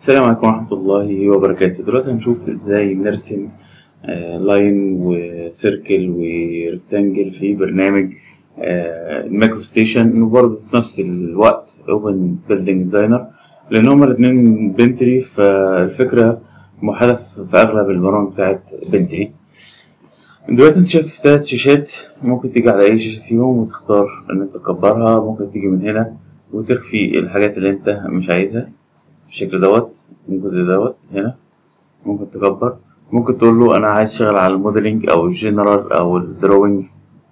السلام عليكم ورحمة الله وبركاته دلوقتي هنشوف ازاي نرسم آه، لاين وسيركل وريكتانجل في برنامج آه، المايكرو ستيشن وبرضه في نفس الوقت اوبن بيلدينج ديزاينر لان هما الاتنين بنتري فالفكرة موحدة في في اغلب البرامج بتاعت بنتري دلوقتي انت شايف تلات شاشات ممكن تيجي على اي شاشة فيهم وتختار ان انت تكبرها ممكن تيجي من هنا وتخفي الحاجات اللي انت مش عايزها بالشكل دوت الجزء دوت هنا ممكن تكبر ممكن تقول له انا عايز اشتغل على الموديلنج او الجنرال او الدروينج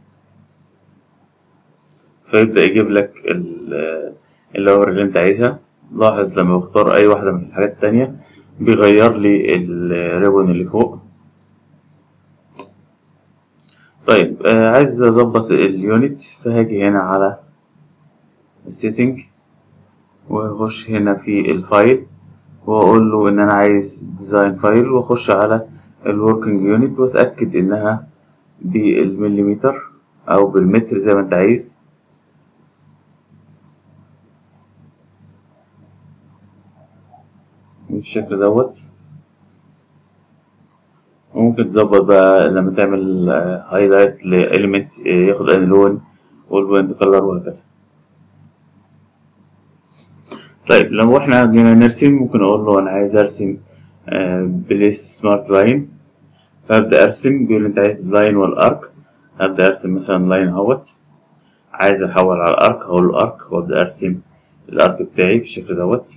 فيبدأ يجيب لك ال- اللوحة اللي انت عايزها لاحظ لما بختار اي واحدة من الحاجات التانية بيغير لي الريبون اللي فوق طيب آه عايز اظبط اليونت فهاجي هنا على السيتنج واخش هنا في الفايل واقول له ان انا عايز ديزاين فايل واخش على الوركينج يونت واتاكد انها بالمليمتر او بالمتر زي ما انت عايز بالشكل دوت وممكن تظبط بقى لما تعمل هايلايت لإليمنت ياخد أي لون والبوينت كلر وهكذا طيب لو احنا جينا نرسم ممكن اقول له انا عايز ارسم بليس سمارت لاين فابدا ارسم بيقول لي انت عايز اللاين والارك ابدا ارسم مثلا لاين اهوت عايز احول على الارك هقول له ارك وابدا ارسم الارك بتاعي بالشكل دوت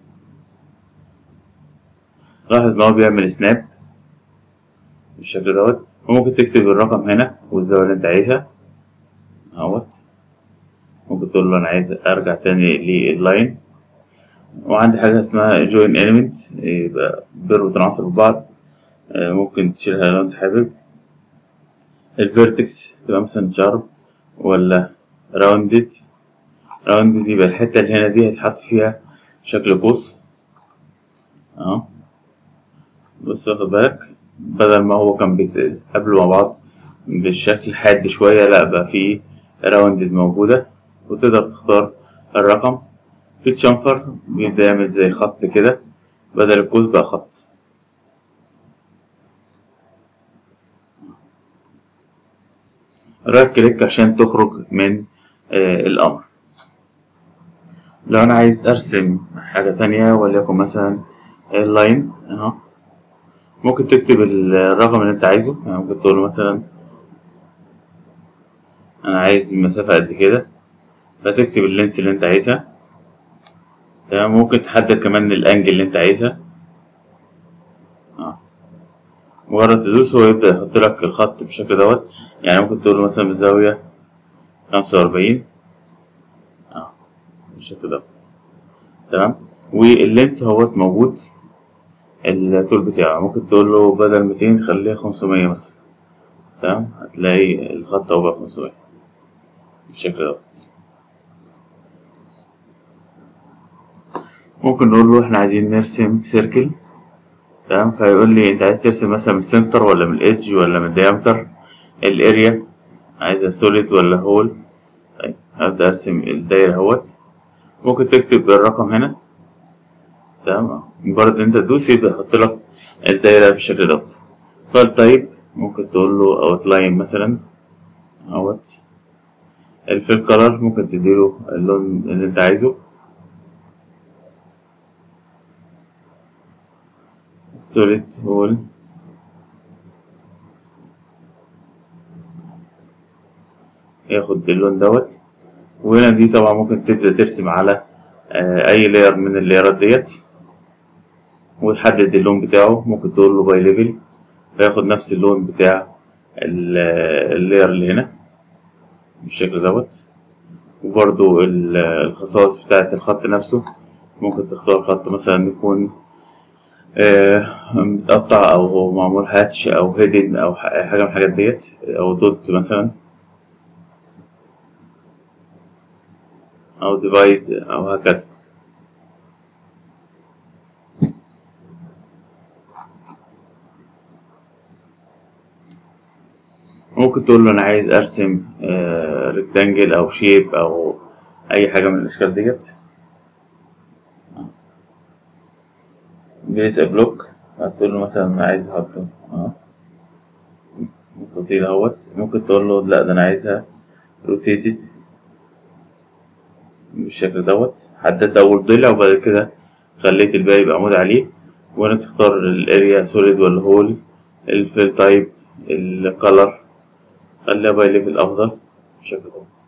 لاحظ ان هو بيعمل سناب بالشكل دوت وممكن تكتب الرقم هنا والزاوية اللي انت عايزها اهوت ممكن تقول له انا عايز ارجع تاني لللاين وعندي حاجة اسمها join element يبقى بيربط عناصر ببعض آه، ممكن تشيلها لو انت حابب الفيرتكس تبقى مثلا شارب ولا راوندد راوندد يبقى الحتة اللي هنا دي هيتحط فيها شكل قوس اهو بص واخد بالك بدل ما هو كان بيتقابلوا مع بعض بالشكل حاد شوية لا بقى فيه راوندد موجودة وتقدر تختار الرقم في تشنفر بيبدأ يعمل زي خط كده بدل القوس بقى خط رايت كليك عشان تخرج من آه الأمر لو أنا عايز أرسم حاجة تانية وليكن مثلا اللاين أهو ممكن تكتب الرقم اللي أنت عايزه يعني ممكن تقول له مثلا أنا عايز المسافة قد كده فتكتب اللينس اللي أنت عايزها تمام ممكن تحدد كمان الانجل اللي انت عايزها اه مجرد تدوس هو يبدأ يحط لك الخط بالشكل دوت يعني ممكن تقول له مثلا بزاوية خمسة وأربعين اه بالشكل دوت تمام واللينس اهوت موجود الطول بتاعه ممكن تقول له بدل ميتين خليها خمسمية مثلا تمام هتلاقي الخط اهو بقى خمسمية بالشكل دوت ممكن نقول له احنا عايزين نرسم سيركل تمام فيقول لي انت عايز ترسم مثلا من السنتر ولا من الايدج ولا من الديامتر الاريا عايزها سوليد ولا هول طيب هبدأ ارسم الدايرة اهوت ممكن تكتب الرقم هنا تمام مجرد ان انت تدوس يبدأ يحط لك الدايرة بالشكل دوت فالتايب ممكن تقول له اوتلاين مثلا اهوت الفيل كلر ممكن تديله اللون اللي انت عايزه solid hole ياخد باللون دوت وهنا دي طبعا ممكن تبدأ ترسم على آه، أي لاير من اللايرات ديت وتحدد اللون بتاعه ممكن تقول له باي ليفل فياخد نفس اللون بتاع ال- اللاير اللي هنا بالشكل دوت وبرضو ال- الخصائص بتاعة الخط نفسه ممكن تختار خط مثلا يكون آه، متقطع او معمول هاتش او هيدن او ح- حاجه من الحاجات ديت او دوت مثلا او ديفايد او هكذا ممكن تقول له انا عايز ارسم ريكتانجل او شيب او اي حاجه من الاشكال ديت بليس بلوك هتقول له مثلا انا عايز احطه اه مستطيل اهوت ممكن تقول له لا ده انا عايزها روتيتد بالشكل دوت حددت اول ضلع وبعد كده خليت الباقي يبقى عمود عليه وهنا بتختار الاريا سوليد ولا هول الفيل تايب الكالر خليها باي ليفل افضل بالشكل دوت